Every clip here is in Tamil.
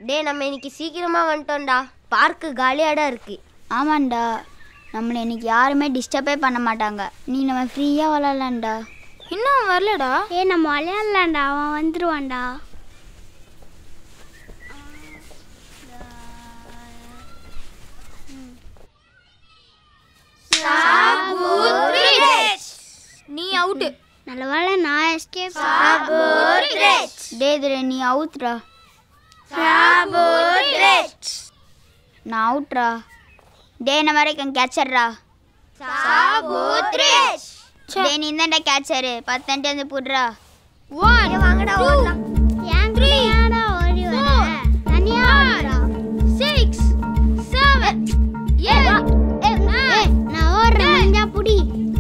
டேய் நம்ம இன்னைக்கு சீக்கிரமா வந்துட்டோம்டா பார்க்கு காலியாடா இருக்கு ஆமாண்டா நம்மளை இன்னைக்கு யாருமே டிஸ்டர்பே பண்ண மாட்டாங்க நீ நம்ம ஃப்ரீயாக விளாட்லாம்டா இன்னும் வரலடா ஏ நம்ம விளையாடலாம்டா அவன் வந்துருவான்டா நீ அவுட் நல்ல வேலை நான் எஸ்கேப் டே இதுல நீ அவுட்ரா நான் அவுட்ரா டே என்ன வரைக்கும் கேட்சர்ரா டே நீ தான்டா கேட்சரு பத்தன்ட்டு வந்து போடுறா வாங்கடா ஓடலாம் சிக்ஸ் செவன் நான் ஓடுறேன் மஞ்சா புடி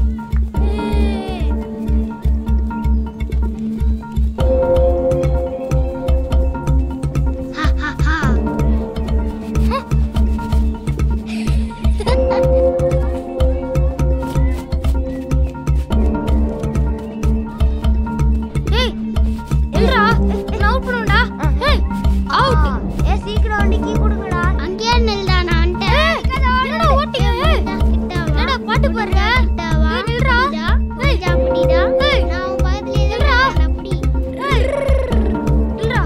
ஏய் எல்ரா என்ன அவுட் பண்ணுடா ஏய் அவுட் ஏ சீக்கிரம் வண்டி கீ கொடுங்கடா அங்கேயே நில்டா நான் என்னடா ஓட்டிங்க என்னடா பாட்டு பாடுற ஏய் நில்றா ஏய் ஏய் நான் உன் பக்கத்துலயே தான் இருக்கேன். புடி ஏய் நில்றா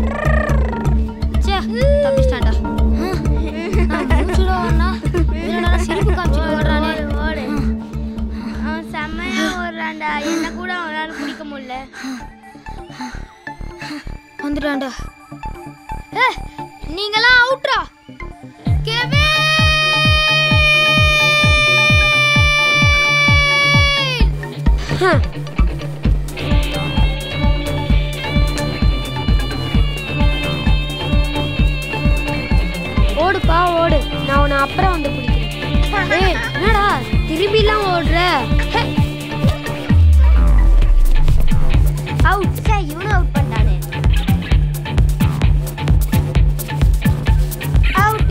ச்சே தப்பிச்சிட்டான்டா மூச்சுட வரனா என்னடா சிரிப்பு காமிச்சிட்டு வர்றானே அவன் செம்மையா ஓடுறான்டா என்ன கூட அவனால பிடிக்க முடியல வந்துட்டான்டா ஏ நீங்களாம் அவுட்ரா ஓடுப்பா ஓடு நான் உன்னை அப்புறம் வந்து பிடிக்கிறேன் ஏய் என்னடா திரும்பிலாம் ஓடுற அவுட் சார் இவனும் அவுட் பண்ணிட்டானே அவுட்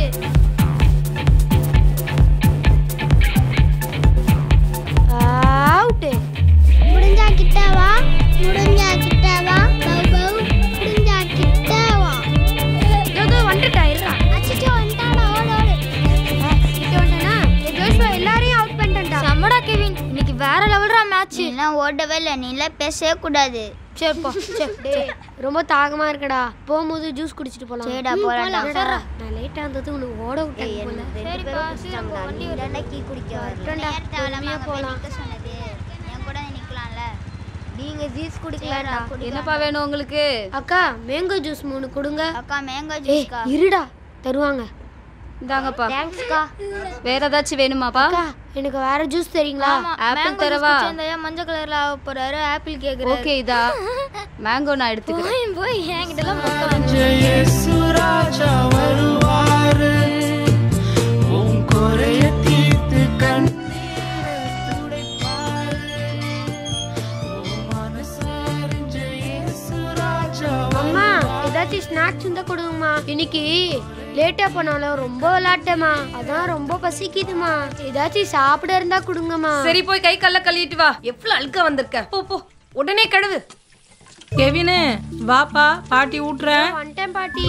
அவுட் முடிஞ்சா கிட்ட வா முடிஞ்சா கிட்ட வா பௌ பௌ முடிஞ்சா கிட்ட வா ஏதோ வந்துட்டா இருடா அச்சச்சோ வந்துட்டாடா ஓடு ஓடு கிட்ட வந்துட்டானா ஏ ஜோஷ்வா எல்லாரையும் அவுட் பண்ணிட்டேன்டா சம்மடா கெவின் இன்னைக்கு வேற லெவல்ரா மேட்ச் நீலாம் ஓடவே இல்லை நீலாம் பேசவே கூடாது சரிப்பா சரி டேய் ரொம்ப தாகமா இருக்குடா போகும்போது ஜூஸ் குடிச்சிட்டு போலாம் சரிடா போலாம்டா சரிடா நான் லேட்டா இருந்தது உனக்கு ஓட விட்டேன் போல சரிப்பா சீக்கிரம் போ, வண்டி வருது. கீ குடிக்க வரட்டேன்டா, பொறுமையா போலாம். சொன்னது என் கூட நிக்கலாம்ல நீங்க ஜூஸ் குடிக்கலாம்டா என்னப்பா வேணும் உங்களுக்கு அக்கா மேங்கோ ஜூஸ் மூணு கொடுங்க அக்கா மேங்கோ ஏய் ஜூஸ்க்கா இருடா தருவாங்க இந்தாங்கப்பா தேங்க்ஸ்க்கா வேற ஏதாச்சும் வேணுமாப்பா அக்கா எனக்கு வேற ஜூஸ் தெரியுங்களா ஆப்பிள் தரவா மஞ்சள் கலர்ல ஆக போறாரு ஆப்பிள் கேக்குறாரு ஓகே இதா மேங்கோ நான் எடுத்துக்கிறேன் போய் போய் என்கிட்ட எல்லாம் மொக்க இயேசுராஜா வருவாரு உன் குறைய தீர்த்து கண்ணீரை துடைப்பாரு உன் மனசறிஞ்ச இயேசுராஜா அம்மா ஏதாச்சும் ஸ்நாக்ஸ் இருந்தா கொடுங்கம்மா இன்னைக்கு லேட்டா போனாலும் ரொம்ப விளாட்டமா அதான் ரொம்ப பசிக்குதுமா ஏதாச்சும் சாப்பிட இருந்தா கொடுங்கம்மா சரி போய் கை கல்ல கழுவிட்டு வா எவ்வளவு அழுக்கா வந்திருக்க போ போ உடனே கழுவு கெவினு வாப்பா பாட்டி ஊட்டுறேன் வந்துட்டேன் பாட்டி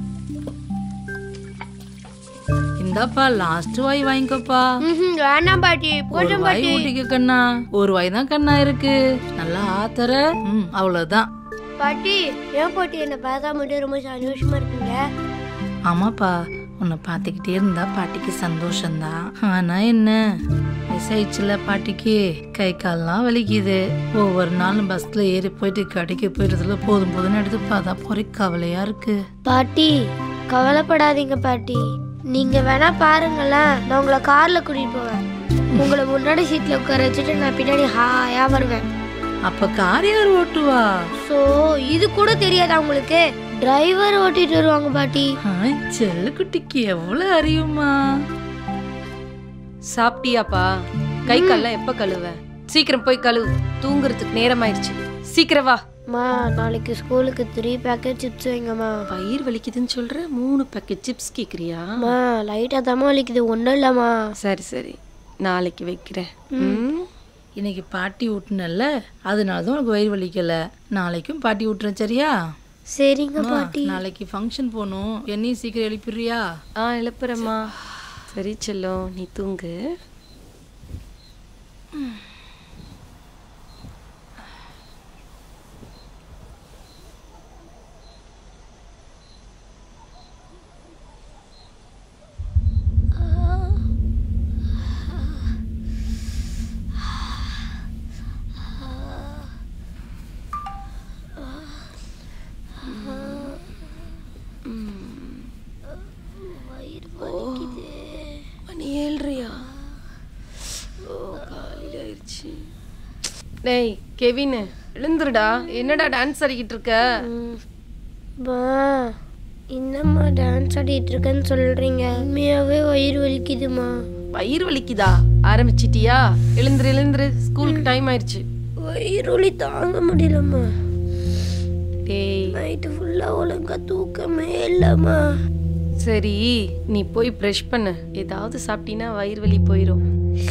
இந்தாப்பா லாஸ்ட் வாய் வாங்கிக்கோப்பா ம்ஹும், வேணாம் பாட்டி ஒரு போதும் வாய் பாட்டி ஊட்டிக்க கண்ணா ஒரு வாய் தான் கண்ணா இருக்கு நல்லா ஆத்தர ம் அவ்வளவுதான் பாட்டி ஏன் பாட்டி என்ன பார்த்தா மட்டும் ரொம்ப சந்தோஷமா இருக்குங்க ஆமாப்பா உன்னை பார்த்துக்கிட்டே இருந்தா பாட்டிக்கு சந்தோஷம்தான் ஆனா என்ன வயசாயிடுச்சுல பாட்டிக்கு கை கால்லாம் வலிக்குது ஒவ்வொரு நாளும் பஸ்ல ஏறி போயிட்டு கடைக்கு போயிட்டதுல போதும் போதும்னு எடுத்து பார்த்தா பொறி கவலையா இருக்கு பாட்டி கவலைப்படாதீங்க பாட்டி நீங்க வேணா பாருங்களேன் நான் உங்களை கார்ல கூட்டிட்டு போவேன் உங்களை முன்னாடி சீட்ல உட்கார வச்சுட்டு நான் பின்னாடி ஹாயா வருவேன் அப்ப கார் யார் ஓட்டுவா சோ இது கூட தெரியாதா உங்களுக்கு டிரைவர் ஓட்டிட்டு வருவாங்க பாட்டி ஆய், செல்ல குட்டிக்கு எவ்வளவு அறியுமா சாப்பிட்டியாப்பா கை கால்லாம் எப்ப கழுவ சீக்கிரம் போய் கழுவு தூங்குறதுக்கு நேரம் ஆயிடுச்சு சீக்கிரம் வா அம்மா நாளைக்கு ஸ்கூலுக்கு த்ரீ பேக்கெட் சிப்ஸ் வைங்கம்மா பயிர் வலிக்குதுன்னு சொல்ற மூணு பேக்கெட் சிப்ஸ் கேக்குறியா அம்மா லைட்டாக தாம்மா வலிக்குது ஒன்றும் இல்லைம்மா சரி சரி நாளைக்கு வைக்கிறேன் ம். இன்னைக்கு பாட்டி ஊட்டுனல்ல அதனால தான் உனக்கு வயிறு வலிக்கல நாளைக்கும் பாட்டி ஊட்டுறேன் சரியா சரிங்க அம்மா, பாட்டி நாளைக்கு ஃபங்க்ஷன் போகணும் என்னையும் சீக்கிரம் எழுப்பிடுறியா ஆ எழுப்புறேம்மா சரி செல்லம் நீ தூங்கு மணி ஏழ்றியா ஓ காலையில் ஆயிடுச்சு டேய் கெவின் எழுந்துருடா என்னடா டான்ஸ் ஆடிக்கிட்டு இருக்க பா என்னம்மா டான்ஸ் ஆடிட்டு இருக்கேன்னு சொல்றீங்க உண்மையாவே வயிறு வலிக்குதுமா வயிறு வலிக்குதா ஆரம்பிச்சிட்டியா எழுந்துரு எழுந்துரு ஸ்கூலுக்கு டைம் ஆயிடுச்சு வயிறு வலி தாங்க முடியலம்மா டேய் நைட்டு ஃபுல்லா ஒழுங்கா தூக்கமே இல்லம்மா சரி நீ போய் ப்ரஷ் பண்ணு ஏதாவது சாப்பிட்டீன்னா வயிறு வலி போயிடும்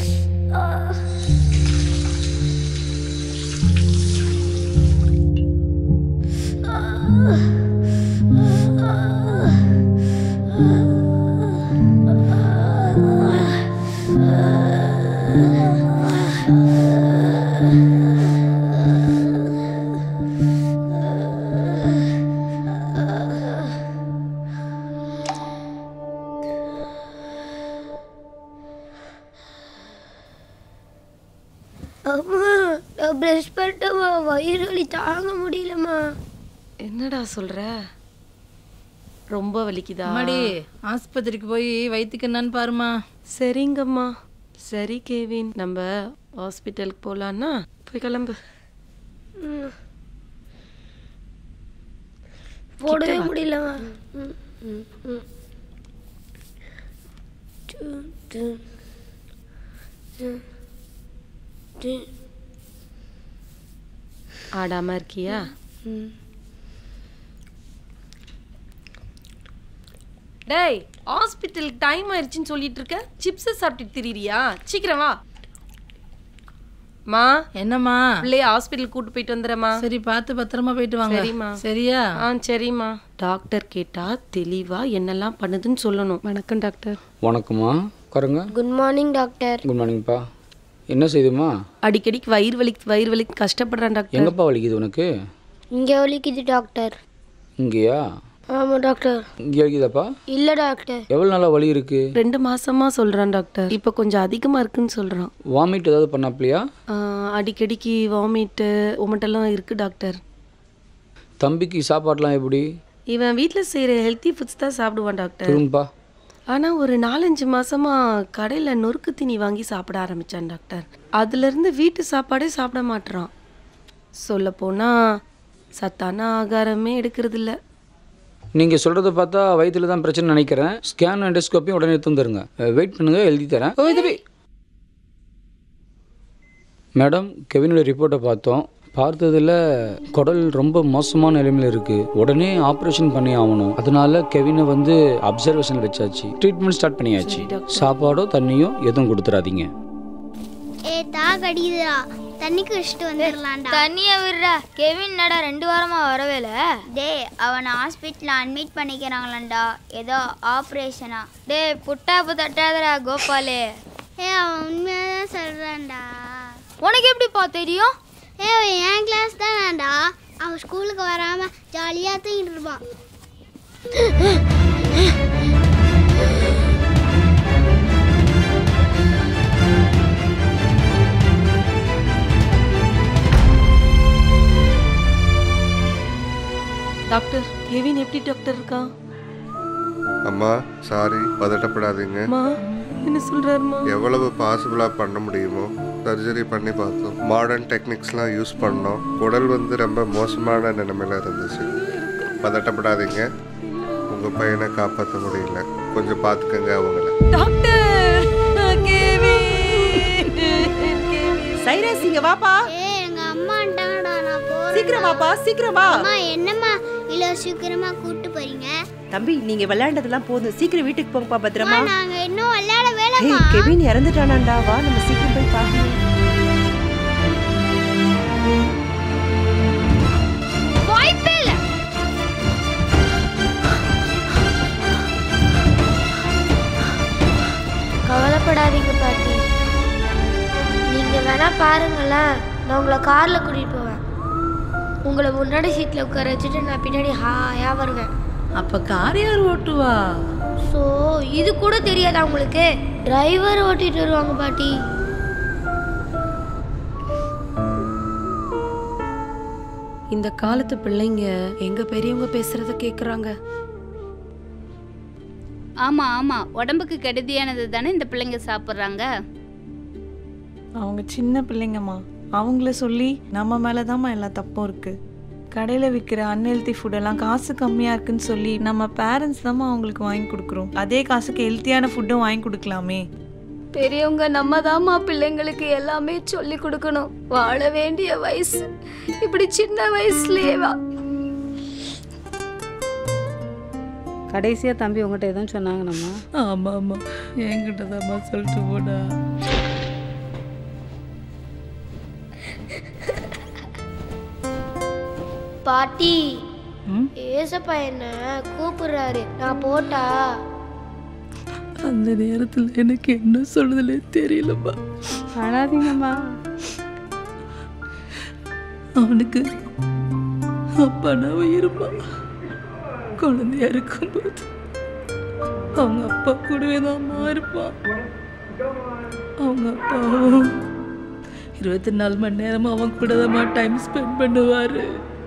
அம்மா நான் ப்ரஷ் பண்ணிட்டேம்மா வயிறு வலி தாங்க முடியலம்மா என்னடா சொல்ற ரொம்ப வலிக்குதா அம்மாடி ஆஸ்பத்திரிக்கு போய் வயிற்றுக்கு என்னன்னு பாருமா சரிங்கம்மா சரி கேவின் நம்ம ஹாஸ்பிட்டலுக்கு போலான்னா போய் கிளம்பு போடவே முடியலம்மா ம், ம், ம். டு, டு, டு, டு. ஆடாம இருக்கியா ம். டேய் ஹாஸ்பிட்டலுக்கு டைம் ஆயிடுச்சுன்னு சொல்லிட்டு இருக்க சிப்ஸ் சாப்பிட்டுட்டு திரியிறியா சீக்கிரம் வா மா என்னம்மா பிள்ளைய ஹாஸ்பிட்டல் கூட்டு போயிட்டு வந்துடுறேம்மா சரி பார்த்து பத்திரமா போயிட்டு வாங்க சரிம்மா. சரியா ஆ சரிம்மா டாக்டர் கேட்டா தெளிவா என்னெல்லாம் பண்ணுதுன்னு சொல்லணும் வணக்கம் டாக்டர் வணக்கம்மா உட்காருங்க குட் மார்னிங் டாக்டர் குட் மார்னிங்ப்பா என்ன செய்யுதுமா அடிக்கடிக்கு வயிறு வலி வயிறு வலி கஷ்டப்படுறான் டாக்டர் எங்கப்பா வலிக்குது உனக்கு இங்கே வலிக்குது டாக்டர் இங்கேயா ஆமாம் டாக்டர் இங்கே வலிக்குதாப்பா இல்லை டாக்டர் எவ்வளோ நாளாக வலி இருக்கு ரெண்டு மாசமா சொல்றான் டாக்டர் இப்போ கொஞ்சம் அதிகமா இருக்குன்னு சொல்றான் வாமிட் ஏதாவது பண்ணாப்லையா ஆ, அடிக்கடிக்கு வாமிட்டு உமட்டெல்லாம் இருக்கு டாக்டர் தம்பிக்கு சாப்பாடுலாம் எப்படி இவன் வீட்டில் செய்கிற ஹெல்த்தி ஃபுட்ஸ் தான் சாப்பிடுவான் டாக்டர் திரும்பப்பா ஆனால் ஒரு நாலஞ்சு மாசமா கடையில் நொறுக்கு தீனி வாங்கி சாப்பிட ஆரம்பிச்சான் டாக்டர் அதுலேருந்து வீட்டு சாப்பாடே சாப்பிட மாட்றான் சொல்லப்போனால் சத்தான ஆகாரமே எடுக்கிறது இல்ல நீங்கள் சொல்கிறத பார்த்தா வயிற்றுல தான் பிரச்சனை நினைக்கிறேன் ஸ்கேன் எண்டோஸ்கோப்பியும் உடனே தந்துருங்க வெயிட் பண்ணுங்க எழுதி தரேன் ஓ, தம்பி மேடம் கெவினோட ரிப்போர்ட்டை பார்த்தோம் பார்த்ததுல குடல் ரொம்ப மோசமான நிலைமையில் இருக்கு உடனே ஆப்ரேஷன் பண்ணி ஆகணும் அதனால கெவினை வந்து அப்சர்வேஷன் வச்சாச்சு ட்ரீட்மெண்ட் ஸ்டார்ட் பண்ணியாச்சு சாப்பாடோ தண்ணியோ எதுவும் கொடுத்துறாதீங்க ஏ தா கடிதுடா தண்ணி குடிச்சிட்டு வந்துடலாம்டா தண்ணிய விடுறா கெவின் நடா ரெண்டு வாரமா வரவேல டேய் அவனை ஹாஸ்பிட்டலில் அட்மிட் பண்ணிக்கிறாங்களாண்டா ஏதோ ஆப்ரேஷனா டேய் புட்டாப்பு தட்டாதடா கோபாலு ஏ அவன் உண்மையாக தான் சொல்கிறான்டா உனக்கு எப்படிப்பா தெரியும் ஏ அவன் என் கிளாஸ் தானாண்டா அவன் ஸ்கூலுக்கு வராமல் ஜாலியாக தூங்கிட்டு இருப்பான் டாக்டர் கெவின் எப்படி டாக்டர் இருக்கான் அம்மா சாரி பதட்டப்படாதீங்க அம்மா என்ன சொல்றாருமா எவ்வளவு பாசிபிளாக பண்ண முடியுமோ சர்ஜரி பண்ணி பார்த்தோம் மாடர்ன் டெக்னிக்ஸ்லாம் யூஸ் பண்ணோம் குடல் வந்து ரொம்ப மோசமான நிலைமையில இருந்துச்சு பதட்டப்படாதீங்க உங்கள் பையனை காப்பாற்ற முடியல கொஞ்சம் பார்த்துக்கங்க அவங்கள டாக்டர் கெவின் சைரஸ் இங்க வாப்பா ஏ எங்கள் அம்மாட்டாங்கடா நான் போகிறேன் சீக்கிரம் வாப்பா சீக்கிரம் வா அம்மா என்னம்மா இவ்வளோ சீக்கிரமாக கூப்பிட்டு போறீங்க தம்பி நீங்க விளையாண்டதெல்லாம் போதும் சீக்கிரம் வீட்டுக்கு போங்கப்பா அம்மா பத்திரமா நாங்கள் இன்னும் விளையாட வேலைம்மா ஏய் கெவின் இறந்துட்டானாண்டா வா நம்ம சீக்கிரம் போய் பார்க்கணும் வாய்ப்பே இல்ல வேணா பாருங்களேன் நான் உங்களை காரில் கூட்டிகிட்டு போவேன் உங்களை முன்னாடி சீட்டில் உட்கார வச்சுட்டு நான் பின்னாடி ஹாயாக வருவேன் அப்ப கார் யார் ஓட்டுவா ஸோ இது கூட தெரியாதா உங்களுக்கு டிரைவர் ஓட்டிட்டு வருவாங்க பாட்டி இந்த காலத்து பிள்ளைங்க எங்க பெரியவங்க பேசுறத கேக்குறாங்க ஆமா ஆமா உடம்புக்கு கெடுதியானது தானே இந்த பிள்ளைங்க சாப்பிட்றாங்க அவங்க சின்ன பிள்ளைங்கம்மா அவங்கள சொல்லி நம்ம மேலே தாம்மா எல்லா தப்பும் இருக்கு கடையில் விற்கிற அன்ஹெல்த்தி ஃபுட்டெல்லாம் காசு கம்மியாக இருக்குன்னு சொல்லி நம்ம பேரண்ட்ஸ் தாம்மா அவங்களுக்கு வாங்கி கொடுக்குறோம் அதே காசுக்கு ஹெல்த்தியான ஃபுட்டும் வாங்கி கொடுக்கலாமே பெரியவங்க நம்ம தாம்மா பிள்ளைங்களுக்கு எல்லாமே சொல்லி கொடுக்கணும் வாழ வேண்டிய வயசு இப்படி சின்ன வயசுலயே வா கடைசியாக தம்பி உங்கள்கிட்ட எதுவும் சொன்னாங்கண்ணம்மா ஆமா ஆமா என்கிட்ட தான்மா சொல்லிட்டு போடா பாட்டி ஏசப்பா என்ன கூப்பிடுறாரு நான் போட்டா அந்த நேரத்துல எனக்கு என்ன சொல்றதுலே தெரியலம்மா அழாதீங்கம்மா அவனுக்கு அப்பா நான் இருப்பா குழந்தையா இருக்கும்போது அவங்க அப்பா கூடவே தான்மா இருப்பான் அவங்க அப்பாவும் இருபத்தி நாலு மணி நேரமும் அவன் கூட தான் டைம் ஸ்பெண்ட் பண்ணுவாரு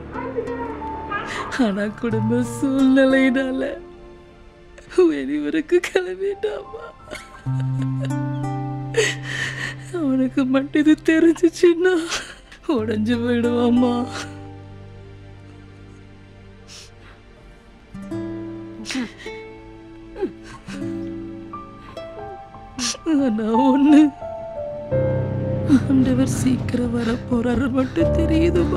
ஆனா குடும்ப சூழ்நிலையினால வெளியூருக்கு கிளம்பிட்டாமா அவனுக்கு மட்டும் இது தெரிஞ்சிச்சுன்னா உடஞ்சு போயிடுவாம்மா ஆனா ஒண்ணு ஆண்டவர் சீக்கிரம் வர போறாரு மட்டும் தெரியுதுமா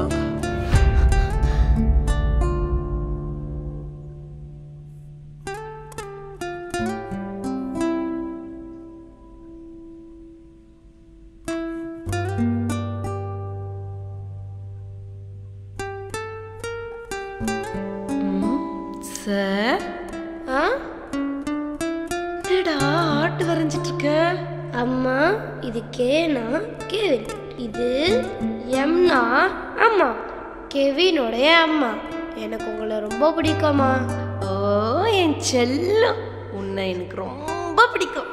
சார் ஆ என்னடா ஆட்டு வரைஞ்சிட்டு இருக்க அம்மா இது கேனா கெவின் இது எம்னா அம்மா கெவினோடைய அம்மா எனக்கு உங்களை ரொம்ப பிடிக்கும்மா ஓ என் செல்லம் உன்னை எனக்கு ரொம்ப பிடிக்கும்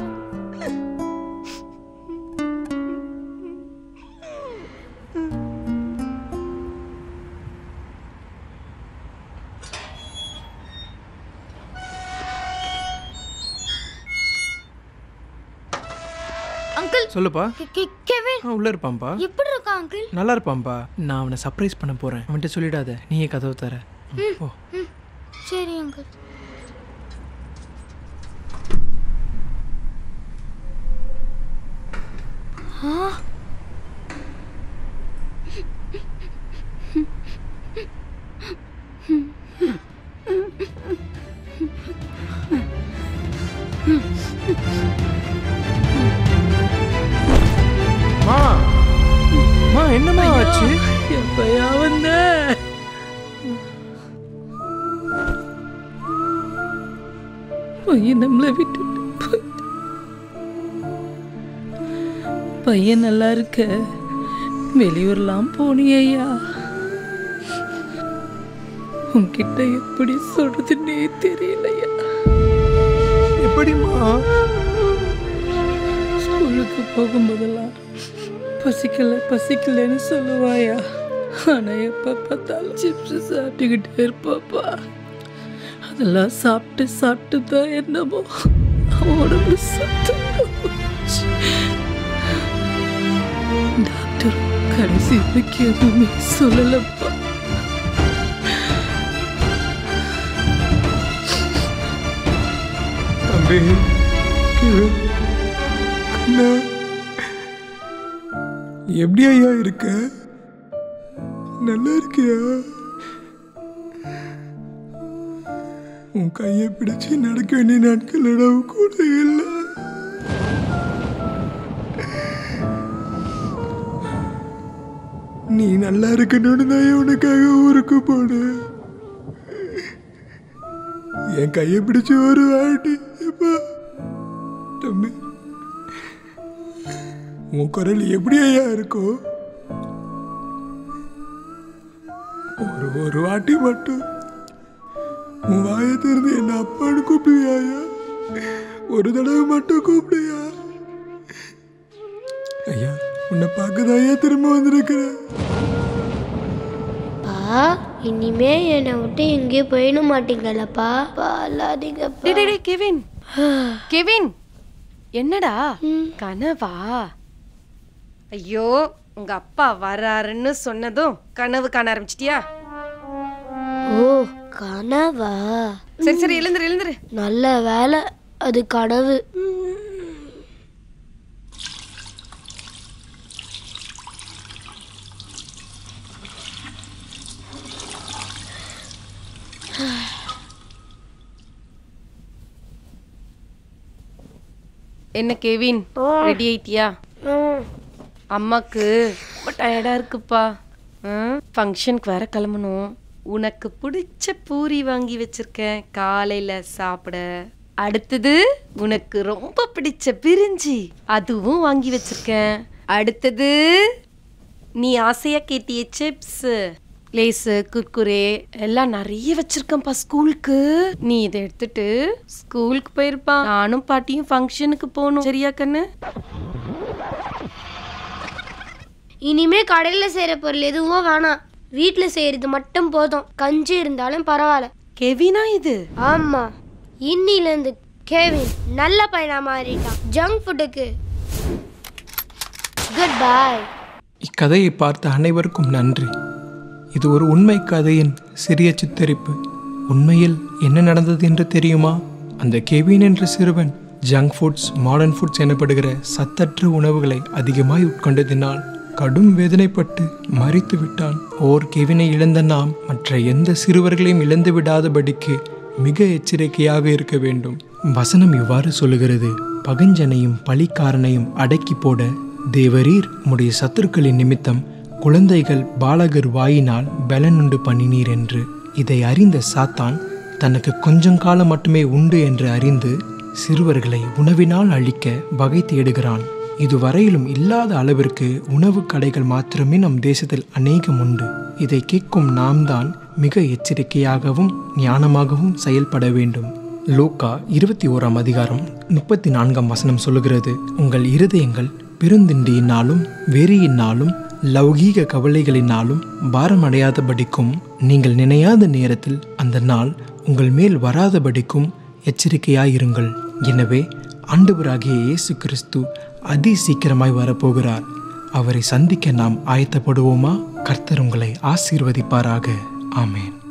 அங்கிள் சொல்லுப்பா கெ- கெ- கெவின் ஆ உள்ள இருப்பான்ப்பா எப்படி இருக்கா அங்கிள் நல்லா இருப்பான்ப்பா நான் அவனை சர்ப்ரைஸ் பண்ண போறேன் அவன்கிட்ட சொல்லிடாத நீயே கதவு தர ம், ஓ ம். சரி அங்கிள் ஆ மா மா என்னம்மா ஆச்சு எப்பயா வந்த பையன் நம்மளை விட்டுட்டு போயிட்டான். பையன் நல்லா இருக்க வெளியூர்லாம் போனியா உன்கிட்ட எப்படி சொல்றதுன்னே தெரியலையா எப்படிம்மா ஸ்கூலுக்கு போகும்போதெல்லாம் பசிக்கல பசிக்கலன்னு சொல்லுவாயா ஆனா எப்ப பார்த்தாலும் சிப்ஸ் சாப்பிட்டுக்கிட்டே இருப்பாப்பா அதெல்லாம் சாப்பிட்டு சாப்பிட்டு தான் என்னமோ அவன் உடம்புல சத்து போச்சு. டாக்டர் கடைசி வரைக்கும் எதுவுமே சொல்லலப்பா தம்பி கிரண், கண்ணா, எப்படி ஐயா இருக்க நல்லா இருக்கியா உன் கையை பிடிச்சு நடக்க வேண்டிய நாட்கள் இடவு கூட இல்லை நீ நல்லா இருக்கணும்னு தான் உனக்காக ஊருக்கு போனேன் என் கையை பிடிச்சு ஒரு வாட்டி எப்பா தம்பி உன் குரல் எப்படி ஐயா இருக்கும் ஒரு ஒரு வாட்டி மட்டும் உன் வாயை திறந்து என்ன அப்பான்னு கூப்பிடுவியா ஐயா ஒரு தடவை மட்டும் கூப்பிடுயா ஐயா உன்னை பார்க்கதான் ஐயா திரும்ப வந்திருக்கிறேன் பா இனிமே என்னை விட்டு எங்கேயும் போயிட மாட்டீங்களப்பா பா அல்லாதீங்கப்பா டேய், டேய், டேய், கெவின் கெவின் என்னடா கனவா ஐயோ உங்க அப்பா வராருன்னு சொன்னதும் கனவு காண ஆரம்பிச்சிட்டியா ஓ கனவா சரி சரி எழுந்துரு எழுந்துரு நல்ல வேலை அது கனவு என்ன கெவின் ரெடி ஆயிட்டியா அம்மாக்கு ரொம்ப டயர்டா இருக்குப்பா ஃபங்க்ஷனுக்கு வேற கிளம்பணும் உனக்கு பிடிச்ச பூரி வாங்கி வச்சிருக்கேன் காலையில சாப்பிட அடுத்தது உனக்கு ரொம்ப பிடிச்ச பிரிஞ்சி அதுவும் வாங்கி வச்சிருக்கேன் அடுத்தது நீ ஆசையா கேட்டிய சிப்ஸ் லேஸு குர்குரே எல்லாம் நிறைய வச்சிருக்கேன்ப்பா ஸ்கூலுக்கு நீ இதை எடுத்துட்டு ஸ்கூலுக்கு போயிருப்பா நானும் பாட்டியும் ஃபங்க்ஷனுக்கு போகணும் சரியா கண்ணு இனிமே கடையில் செய்கிற பொருள் எதுவும் வேணாம் வீட்டில் செய்கிறது மட்டும் போதும் கஞ்சி இருந்தாலும் பரவாயில்ல கெவினா இது ஆமாம் இன்னிலேருந்து கேவின் நல்ல பையனா மாறிட்டான் ஜங்க் ஃபுட்டுக்கு குட் பாய் இக்கதையை பார்த்த அனைவருக்கும் நன்றி இது ஒரு உண்மை கதையின் சிறிய சித்தரிப்பு உண்மையில் என்ன நடந்தது என்று தெரியுமா அந்த கெவின் என்ற சிறுவன் ஜங்க் ஃபுட்ஸ் மாடர்ன் ஃபுட்ஸ் எனப்படுகிற சத்தற்ற உணவுகளை அதிகமாய் உட்கொண்டதினால் கடும் வேதனைப்பட்டு மறித்து விட்டான் ஓர் கெவினை இழந்த நாம் மற்ற எந்த சிறுவர்களையும் இழந்து விடாதபடிக்கு மிக எச்சரிக்கையாக இருக்க வேண்டும் வசனம் இவ்வாறு சொல்லுகிறது பகஞ்சனையும் பழிக்காரனையும் அடக்கி போட தேவரீர் உம்முடைய சத்துருக்களின் நிமித்தம் குழந்தைகள் பாலகர் வாயினால் பலனுண்டு பண்ணினீர் என்று இதை அறிந்த சாத்தான் தனக்கு கொஞ்சம் காலம் மட்டுமே உண்டு என்று அறிந்து சிறுவர்களை உணவினால் அழிக்க வகை தேடுகிறான் இதுவரையிலும் இல்லாத அளவிற்கு உணவு கடைகள் மாத்திரமே நம் தேசத்தில் அநேகம் உண்டு இதை கேட்கும் நாம் தான் மிக எச்சரிக்கையாகவும் ஞானமாகவும் செயல்பட வேண்டும் லூக்கா இருபத்தி ஓராம் அதிகாரம் முப்பத்தி நான்காம் வசனம் சொல்லுகிறது உங்கள் இருதயங்கள் பெருந்திண்டியினாலும் வெறியினாலும் லௌகீக கவலைகளினாலும் பாரமடையாதபடிக்கும் நீங்கள் நினையாத நேரத்தில் அந்த நாள் உங்கள் மேல் வராதபடிக்கும் எச்சரிக்கையாயிருங்கள் எனவே ஆண்டவராகிய இயேசு கிறிஸ்து அதி சீக்கிரமாய் வரப்போகிறார் அவரை சந்திக்க நாம் ஆயத்தப்படுவோமா கர்த்தர் உங்களை ஆசீர்வதிப்பாராக ஆமேன்